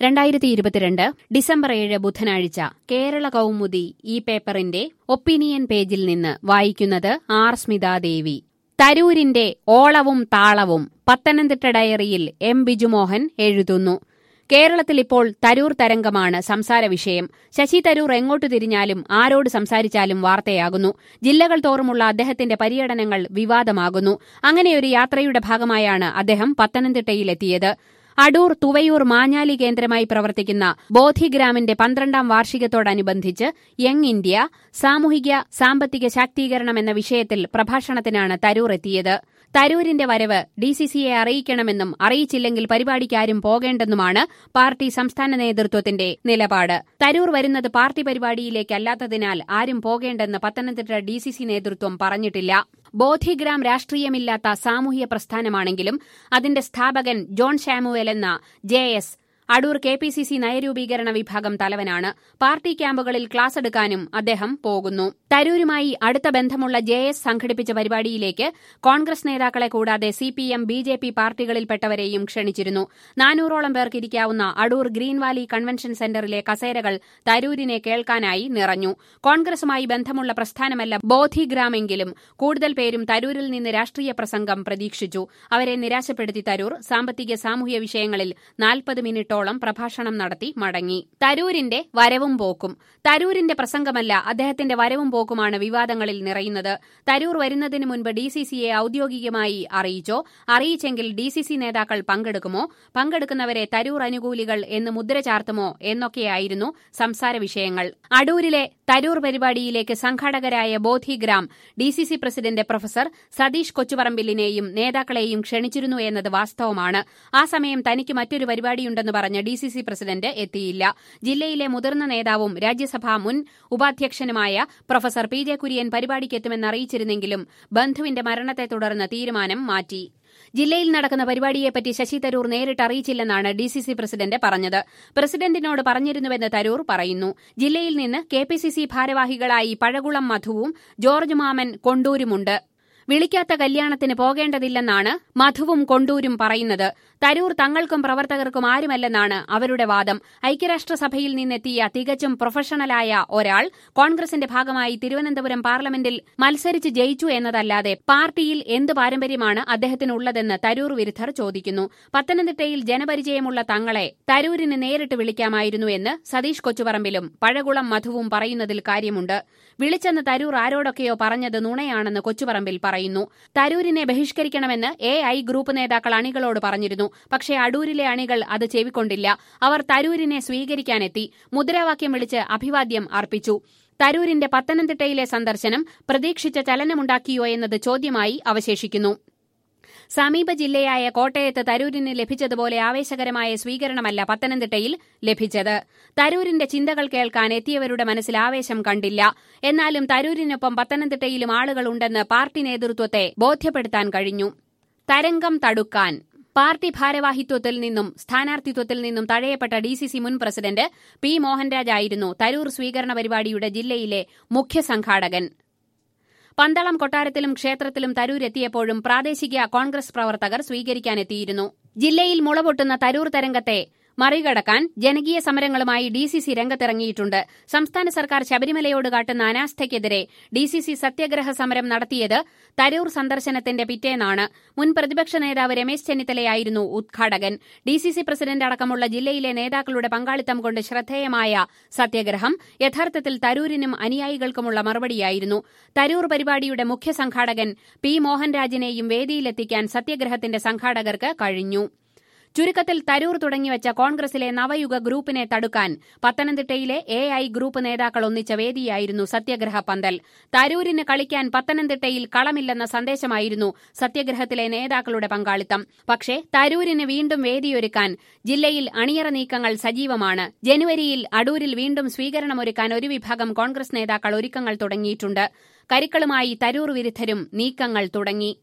രണ്ടായിരത്തി ഇരുപത്തിരണ്ട് ഡിസംബർ ഏഴ് ബുധനാഴ്ച കേരള കൗമുദി ഈ പേപ്പറിന്റെ ഒപ്പീനിയൻ പേജിൽ നിന്ന് വായിക്കുന്നത് ആർ സ്മിതാദേവി തരൂരിന്റെ ഓളവും താളവും പത്തനംതിട്ട ഡയറിയിൽ എം ബിജുമോഹൻ എഴുതുന്നു കേരളത്തിൽ ഇപ്പോൾ തരൂർ തരംഗമാണ് സംസാര വിഷയം ശശി തരൂർ എങ്ങോട്ട് തിരിഞ്ഞാലും ആരോട് സംസാരിച്ചാലും വാർത്തയാകുന്നു ജില്ലകൾ തോറുമുള്ള അദ്ദേഹത്തിന്റെ പര്യടനങ്ങൾ വിവാദമാകുന്നു അങ്ങനെയൊരു യാത്രയുടെ ഭാഗമായാണ് അദ്ദേഹം പത്തനംതിട്ടയിലെത്തിയത് അടൂർ തുവയൂർ മാഞ്ഞാലി കേന്ദ്രമായി പ്രവർത്തിക്കുന്ന ബോധിഗ്രാമിന്റെ പന്ത്രണ്ടാം വാർഷികത്തോടനുബന്ധിച്ച് യങ് ഇന്ത്യ സാമൂഹിക സാമ്പത്തിക ശാക്തീകരണം എന്ന വിഷയത്തിൽ പ്രഭാഷണത്തിനാണ് തരൂർ എത്തിയത് തരൂരിന്റെ വരവ് ഡിസിസിയെ അറിയിക്കണമെന്നും അറിയിച്ചില്ലെങ്കിൽ പരിപാടിക്കാരും പോകേണ്ടെന്നുമാണ് പാർട്ടി സംസ്ഥാന നേതൃത്വത്തിന്റെ നിലപാട് തരൂർ വരുന്നത് പാർട്ടി പരിപാടിയിലേക്കല്ലാത്തതിനാൽ ആരും പോകേണ്ടെന്ന് പത്തനംതിട്ട ഡിസിസി നേതൃത്വം പറഞ്ഞിട്ടില്ല ബോധിഗ്രാം രാഷ്ട്രീയമില്ലാത്ത സാമൂഹ്യ പ്രസ്ഥാനമാണെങ്കിലും അതിന്റെ സ്ഥാപകൻ ജോൺ ഷാമുവേൽ എന്ന J S Adoor K P C C നയരൂപീകരണ വിഭാഗം തലവനാണ് പാർട്ടി ക്യാമ്പുകളിൽ ക്ലാസ് എടുക്കാനും അദ്ദേഹം പോകുന്നു തരൂരുമായി അടുത്ത ബന്ധമുള്ള ജെ എസ് സംഘടിപ്പിച്ച പരിപാടിയിലേക്ക് കോൺഗ്രസ് നേതാക്കളെ കൂടാതെ C P M B J P പാർട്ടികളിൽപ്പെട്ടവരെയും ക്ഷണിച്ചിരുന്നു നാനൂറോളം പേർക്ക് ഇരിക്കാവുന്ന അടൂർ ഗ്രീൻ വാലി കൺവെൻഷൻ സെന്ററിലെ കസേരകൾ തരൂരിനെ കേൾക്കാനായി നിറഞ്ഞു കോൺഗ്രസുമായി ബന്ധമുള്ള പ്രസ്ഥാനമല്ല ബോധിഗ്രാമെങ്കിലും കൂടുതൽ പേരും തരൂരിൽ നിന്ന് രാഷ്ട്രീയ പ്രസംഗം പ്രതീക്ഷിച്ചു അവരെ നിരാശപ്പെടുത്തി തരൂർ സാമ്പത്തിക സാമൂഹ്യ വിഷയങ്ങളിൽ നാൽപ്പത് മിനിറ്റോളം പ്രഭാഷണം നടത്തി മടങ്ങി തരൂരിന്റെ വരവും പോക്കും തരൂരിന്റെ പ്രസംഗമല്ല അദ്ദേഹത്തിന്റെ വരവും പോക്കുമാണ് വിവാദങ്ങളിൽ നിറയുന്നത് തരൂർ വരുന്നതിന് മുൻപ് ഡിസിസിയെ ഔദ്യോഗികമായി അറിയിച്ചോ അറിയിച്ചെങ്കിൽ ഡിസിസി നേതാക്കൾ പങ്കെടുക്കുമോ പങ്കെടുക്കുന്നവരെ തരൂർ അനുകൂലികൾ എന്ന് മുദ്ര ചാർത്തുമോ എന്നൊക്കെയായിരുന്നു സംസാര വിഷയങ്ങൾ അടൂരിലെ തരൂർ പരിപാടിയിലേക്ക് സംഘാടകരായ Bodhigram DCC president professor Satheesh കൊച്ചുപറമ്പിലിനെയും നേതാക്കളെയും ക്ഷണിച്ചിരുന്നു എന്നത് വാസ്തവമാണ് ആ സമയം തനിക്ക് മറ്റൊരു പരിപാടിയുണ്ടെന്ന് പറഞ്ഞ് ഡിസിസി പ്രസിഡന്റ് എത്തിയില്ല ജില്ലയിലെ മുതിർന്ന നേതാവും രാജ്യസഭാ മുൻ ഉപാധ്യക്ഷനുമായ പ്രൊഫസർ പി ജെ കുര്യൻ പരിപാടിക്കെത്തുമെന്ന് അറിയിച്ചിരുന്നെങ്കിലും ബന്ധുവിന്റെ മരണത്തെ തുടർന്ന് തീരുമാനം മാറ്റി ജില്ലയിൽ നടക്കുന്ന പരിപാടിയെപ്പറ്റി ശശി തരൂർ നേരിട്ട് അറിയിച്ചില്ലെന്നാണ് ഡിസിസി പ്രസിഡന്റ് പറഞ്ഞത് പ്രസിഡന്റിനോട് പറഞ്ഞിരുന്നുവെന്ന് തരൂർ പറയുന്നു ജില്ലയിൽ നിന്ന് കെപിസിസി ഭാരവാഹികളായി പഴകുളം മധുവും ജോർജ് മാമൻ കൊണ്ടൂരുമുണ്ട് വിളിക്കാത്ത കല്യാണത്തിന് പോകേണ്ടതില്ലെന്നാണ് മധുവും കൊണ്ടൂരും പറയുന്നത് തരൂർ തങ്ങൾക്കും പ്രവർത്തകർക്കും ആരുമല്ലെന്നാണ് അവരുടെ വാദം ഐക്യരാഷ്ട്രസഭയിൽ നിന്നെത്തിയ തികച്ചും പ്രൊഫഷണലായ ഒരാൾ കോൺഗ്രസിന്റെ ഭാഗമായി തിരുവനന്തപുരം പാർലമെന്റിൽ മത്സരിച്ച് ജയിച്ചു എന്നതല്ലാതെ പാർട്ടിയിൽ എന്ത് പാരമ്പര്യമാണ് അദ്ദേഹത്തിനുള്ളതെന്ന് തരൂർ വിരുദ്ധർ ചോദിക്കുന്നു പത്തനംതിട്ടയിൽ ജനപരിചയമുള്ള തങ്ങളെ തരൂരിന് നേരിട്ട് വിളിക്കാമായിരുന്നു എന്ന് സതീഷ് കൊച്ചുപറമ്പിലും പഴകുളം മധുവും പറയുന്നതിൽ കാര്യമുണ്ട് വിളിച്ചെന്ന് തരൂർ ആരോടൊക്കെയോ പറഞ്ഞത് നുണയാണെന്ന് കൊച്ചുപറമ്പിൽ പറയുന്നു തരൂരിനെ ബഹിഷ്കരിക്കണമെന്ന് എ ഐ ഗ്രൂപ്പ് നേതാക്കൾ അണികളോട് പറഞ്ഞിരുന്നു പക്ഷേ അടൂരിലെ അണികൾ അത് ചെവിക്കൊണ്ടില്ല അവർ തരൂരിനെ സ്വീകരിക്കാനെത്തി മുദ്രാവാക്യം വിളിച്ച് അഭിവാദ്യം അർപ്പിച്ചു തരൂരിന്റെ പത്തനംതിട്ടയിലെ സന്ദർശനം പ്രതീക്ഷിച്ച ചലനമുണ്ടാക്കിയോ എന്നത് ചോദ്യമായി അവശേഷിക്കുന്നു സമീപ ജില്ലയായ കോട്ടയത്ത് തരൂരിന് ലഭിച്ചതുപോലെ ആവേശകരമായ സ്വീകരണമല്ല പത്തനംതിട്ടയിൽ ലഭിച്ചത് തരൂരിന്റെ ചിന്തകൾ കേൾക്കാൻ എത്തിയവരുടെ മനസ്സിൽ ആവേശം കണ്ടില്ല എന്നാലും തരൂരിനൊപ്പം പത്തനംതിട്ടയിലും ആളുകളുണ്ടെന്ന് പാർട്ടി നേതൃത്വത്തെ ബോധ്യപ്പെടുത്താൻ കഴിഞ്ഞു തരംഗം തടുക്കാൻ പാർട്ടി ഭാരവാഹിത്വത്തിൽ നിന്നും സ്ഥാനാർത്ഥിത്വത്തിൽ നിന്നും തഴയപ്പെട്ട ഡിസിസി മുൻ പ്രസിഡന്റ് പി മോഹൻരാജായിരുന്നു തരൂർ സ്വീകരണ പരിപാടിയുടെ ജില്ലയിലെ മുഖ്യ സംഘാടകൻ പന്തളം കൊട്ടാരത്തിലും ക്ഷേത്രത്തിലും തരൂരെത്തിയപ്പോഴും പ്രാദേശിക കോൺഗ്രസ് പ്രവർത്തകർ സ്വീകരിക്കാനെത്തിയിരുന്നു ജില്ലയിൽ മുളപൊട്ടുന്ന തരൂർ തരംഗത്തെ മറികടക്കാൻ ജനകീയ സമരങ്ങളുമായി ഡിസിസി രംഗത്തിറങ്ങിയിട്ടുണ്ട് സംസ്ഥാന സർക്കാർ ശബരിമലയോട് കാട്ടുന്ന അനാസ്ഥയ്ക്കെതിരെ ഡിസിസി സത്യഗ്രഹ സമരം നടത്തിയത് തരൂർ സന്ദർശനത്തിന്റെ പിറ്റേന്നാണ് മുൻ പ്രതിപക്ഷ നേതാവ് രമേശ് ചെന്നിത്തലയായിരുന്നു ഉദ്ഘാടകൻ ഡിസിസി പ്രസിഡന്റ് അടക്കമുള്ള ജില്ലയിലെ നേതാക്കളുടെ പങ്കാളിത്തം കൊണ്ട് ശ്രദ്ധേയമായ സത്യഗ്രഹം യഥാർത്ഥത്തിൽ തരൂരിനും അനുയായികൾക്കുമുള്ള മറുപടിയായിരുന്നു തരൂർ പരിപാടിയുടെ മുഖ്യ സംഘാടകൻ പി മോഹൻരാജിനെയും വേദിയിലെത്തിക്കാൻ സത്യഗ്രഹത്തിന്റെ സംഘാടകർക്ക് കഴിഞ്ഞു ചുരുക്കത്തിൽ തരൂർ തുടങ്ങിവച്ച കോൺഗ്രസിലെ നവയുഗ ഗ്രൂപ്പിനെ തടുക്കാൻ പത്തനംതിട്ടയിലെ എ ഐ ഗ്രൂപ്പ് നേതാക്കൾ ഒന്നിച്ച വേദിയായിരുന്നു സത്യഗ്രഹ പന്തൽ തരൂരിന് കളിക്കാൻ പത്തനംതിട്ടയിൽ കളമില്ലെന്ന സന്ദേശമായിരുന്നു സത്യഗ്രഹത്തിലെ നേതാക്കളുടെ പങ്കാളിത്തം പക്ഷേ തരൂരിന് വീണ്ടും വേദിയൊരുക്കാൻ ജില്ലയിൽ അണിയറ നീക്കങ്ങൾ സജീവമാണ് ജനുവരിയിൽ അടൂരിൽ വീണ്ടും സ്വീകരണമൊരുക്കാൻ ഒരു വിഭാഗം കോൺഗ്രസ് നേതാക്കൾ ഒരുക്കങ്ങൾ തുടങ്ങിയിട്ടുണ്ട് കരിക്കളുമായി തരൂർ വിരുദ്ധരും നീക്കങ്ങൾ തുടങ്ങി